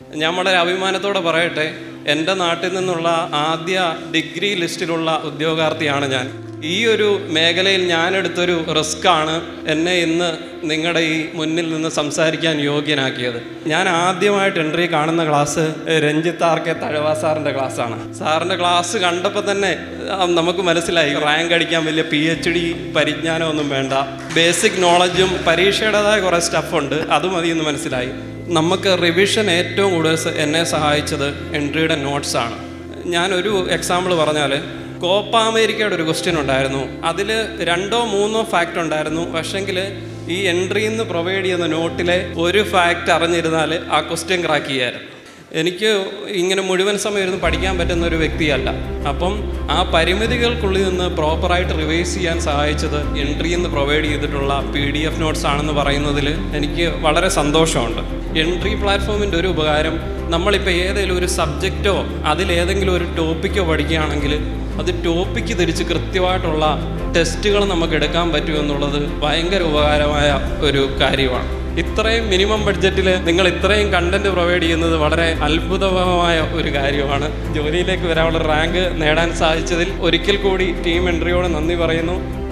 ഞാൻ വളരെ അഭിമാനത്തോടെ പറയട്ടെ എൻ്റെ നാട്ടിൽ നിന്നുള്ള ആദ്യ ഡിഗ്രി ലിസ്റ്റിലുള്ള ഉദ്യോഗാർത്ഥിയാണ് ഞാൻ ഈ ഒരു മേഖലയിൽ ഞാനെടുത്തൊരു റിസ്ക്കാണ് എന്നെ ഇന്ന് നിങ്ങളുടെ ഈ മുന്നിൽ നിന്ന് സംസാരിക്കാൻ യോഗ്യനാക്കിയത് ഞാൻ ആദ്യമായിട്ട് എൻട്രി കാണുന്ന class Ranjith R K Thazhava സാറിൻ്റെ ക്ലാസ്സാണ് സാറിൻ്റെ ക്ലാസ് കണ്ടപ്പോൾ തന്നെ ആ, നമുക്ക് മനസ്സിലായി റാങ്ക് അടിക്കാൻ വലിയ പി എച്ച് ഡി പരിജ്ഞാനമൊന്നും വേണ്ട ബേസിക് നോളജും പരീക്ഷയുടേതായ കുറേ സ്റ്റഫുണ്ട് അത് മതി എന്ന് മനസ്സിലായി നമുക്ക് റിവിഷൻ ഏറ്റവും കൂടുതൽ സ- എന്നെ സഹായിച്ചത് എൻട്രിയുടെ നോട്ട്സാണ് ഞാനൊരു എക്സാമ്പിൾ പറഞ്ഞാൽ കോപ്പ അമേരിക്കയുടെ ഒരു ക്വസ്റ്റ്യൻ ഉണ്ടായിരുന്നു അതിൽ രണ്ടോ മൂന്നോ ഫാക്റ്റ് ഉണ്ടായിരുന്നു പക്ഷെങ്കിൽ ഈ എൻട്രിയിൽ നിന്ന് പ്രൊവൈഡ് ചെയ്യുന്ന നോട്ടിലെ ഒരു ഫാക്റ്റ് അറിഞ്ഞിരുന്നാൽ ആ ക്വസ്റ്റ്യൻ ക്രാക്ക് ചെയ്യായിരുന്നു എനിക്ക് ഇങ്ങനെ മുഴുവൻ സമയം ഇരുന്ന് പഠിക്കാൻ പറ്റുന്ന ഒരു വ്യക്തിയല്ല അപ്പം ആ പരിമിതികൾക്കുള്ളിൽ നിന്ന് പ്രോപ്പറായിട്ട് റിവൈസ് ചെയ്യാൻ സഹായിച്ചത് എൻട്രിയിൽ നിന്ന് പ്രൊവൈഡ് ചെയ്തിട്ടുള്ള പി ഡി എഫ് നോട്ട്സ് ആണെന്ന് പറയുന്നതിൽ എനിക്ക് വളരെ സന്തോഷമുണ്ട് എൻട്രി പ്ലാറ്റ്ഫോമിൻ്റെ ഒരു ഉപകാരം നമ്മളിപ്പോൾ ഏതെങ്കിലും ഒരു സബ്ജക്റ്റോ അതിലേതെങ്കിലും ഒരു ടോപ്പിക്കോ പഠിക്കുകയാണെങ്കിൽ അത് ടോപ്പിക്ക് തിരിച്ച് കൃത്യമായിട്ടുള്ള ടെസ്റ്റുകൾ നമുക്ക് എടുക്കാൻ പറ്റുമെന്നുള്ളത് ഭയങ്കര ഉപകാരമായ ഒരു കാര്യമാണ് ഇത്രയും മിനിമം ബഡ്ജറ്റിൽ നിങ്ങൾ ഇത്രയും കണ്ടന്റ് പ്രൊവൈഡ് ചെയ്യുന്നത് വളരെ അത്ഭുതമായ ഒരു കാര്യമാണ് ജോലിയിലേക്ക് വരാനുള്ള റാങ്ക് നേടാൻ സാധിച്ചതിൽ ഒരിക്കൽ കൂടി ടീം എൻട്രിയോട് നന്ദി പറയുന്നു